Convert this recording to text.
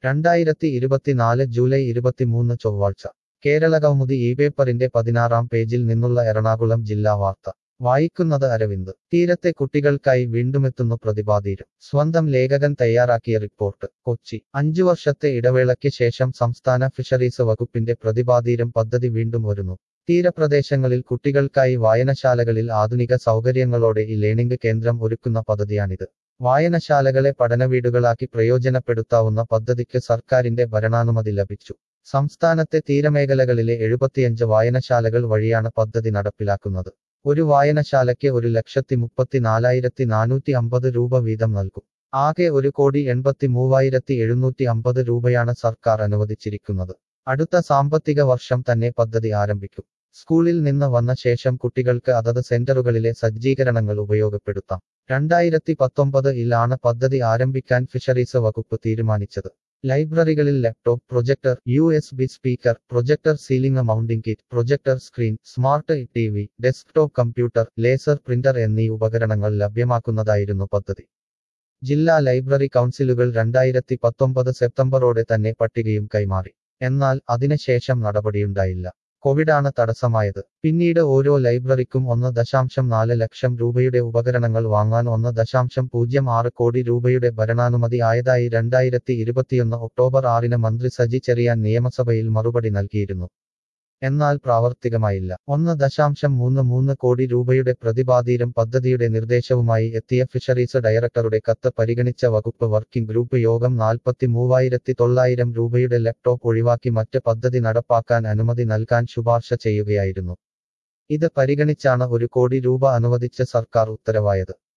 രണ്ടായിരത്തി ഇരുപത്തിനാല് ജൂലൈ ഇരുപത്തിമൂന്ന് ചൊവ്വാഴ്ച കേരള കൗമുദി ഈ പേപ്പറിന്റെ പതിനാറാം പേജിൽ നിന്നുള്ള എറണാകുളം ജില്ലാ വാർത്ത വായിക്കുന്നത് അരവിന്ദ് തീരത്തെ കുട്ടികൾക്കായി വീണ്ടുമെത്തുന്നു പ്രതിപാതീരം സ്വന്തം ലേഖകൻ തയ്യാറാക്കിയ റിപ്പോർട്ട് കൊച്ചി അഞ്ചു വർഷത്തെ ഇടവേളയ്ക്ക് ശേഷം സംസ്ഥാന ഫിഷറീസ് വകുപ്പിന്റെ പ്രതിപാതീരം പദ്ധതി വീണ്ടും വരുന്നു തീരപ്രദേശങ്ങളിൽ കുട്ടികൾക്കായി വായനശാലകളിൽ ആധുനിക സൗകര്യങ്ങളോടെ ഈ ലേണിംഗ് കേന്ദ്രം ഒരുക്കുന്ന പദ്ധതിയാണിത് വായനശാലകളെ പഠനവീടുകളാക്കി പ്രയോജനപ്പെടുത്താവുന്ന പദ്ധതിക്ക് സർക്കാരിന്റെ ഭരണാനുമതി ലഭിച്ചു സംസ്ഥാനത്തെ തീരമേഖലകളിലെ എഴുപത്തിയഞ്ച് വായനശാലകൾ വഴിയാണ് പദ്ധതി നടപ്പിലാക്കുന്നത് ഒരു വായനശാലയ്ക്ക് ഒരു ലക്ഷത്തി മുപ്പത്തിനാലായിരത്തി നാനൂറ്റി അമ്പത് രൂപ വീതം നൽകും ആകെ ഒരു കോടി എൺപത്തി മൂവായിരത്തി എഴുന്നൂറ്റി അമ്പത് രൂപയാണ് സർക്കാർ അനുവദിച്ചിരിക്കുന്നത് അടുത്ത സാമ്പത്തിക വർഷം തന്നെ പദ്ധതി ആരംഭിക്കും സ്കൂളിൽ നിന്ന് വന്ന ശേഷം കുട്ടികൾക്ക് അതത് സെന്ററുകളിലെ സജ്ജീകരണങ്ങൾ ഉപയോഗപ്പെടുത്താം രണ്ടായിരത്തി പത്തൊമ്പത് ഇലാണ് പദ്ധതി ആരംഭിക്കാൻ ഫിഷറീസ് വകുപ്പ് തീരുമാനിച്ചത് ലൈബ്രറികളിൽ laptop projector U S B speaker projector ceiling mounting kit projector screen smart T V desktop computer laser printer എന്നീ ഉപകരണങ്ങൾ ലഭ്യമാക്കുന്നതായിരുന്നു പദ്ധതി ജില്ലാ ലൈബ്രറി കൗൺസിലുകൾ രണ്ടായിരത്തി പത്തൊമ്പത് സെപ്റ്റംബറോടെ തന്നെ പട്ടികയും കൈമാറി എന്നാൽ അതിനുശേഷം നടപടിയുണ്ടായില്ല കോവിഡാണ് തടസ്സമായത് പിന്നീട് ഓരോ ലൈബ്രറിക്കും ഒന്ന് ദശാംശം നാല് ലക്ഷം രൂപയുടെ ഉപകരണങ്ങൾ വാങ്ങാൻ ഒന്ന് ദശാംശം പൂജ്യം ആറ് കോടി രൂപയുടെ ഭരണാനുമതി ആയതായി രണ്ടായിരത്തി ഇരുപത്തിയൊന്ന് ഒക്ടോബർ ആറിന് മന്ത്രി സജി ചെറിയാൻ നിയമസഭയിൽ മറുപടി നൽകിയിരുന്നു എന്നാൽ പ്രാവർത്തികമായില്ല ഒന്ന് ദശാംശം മൂന്ന് മൂന്ന് കോടി രൂപയുടെ പ്രതിപാതീരം പദ്ധതിയുടെ നിർദ്ദേശവുമായി എത്തിയ ഫിഷറീസ് ഡയറക്ടറുടെ കത്ത് പരിഗണിച്ച വകുപ്പ് വർക്കിംഗ് ഗ്രൂപ്പ് യോഗം നാൽപ്പത്തി മൂവായിരത്തി തൊള്ളായിരം രൂപയുടെ ലാപ്ടോപ്പ് ഒഴിവാക്കി മറ്റ് പദ്ധതി നടപ്പാക്കാൻ അനുമതി നൽകാൻ ശുപാർശ ചെയ്യുകയായിരുന്നു ഇത് പരിഗണിച്ചാണ് ഒരു കോടി രൂപ അനുവദിച്ച് സർക്കാർ ഉത്തരവായത്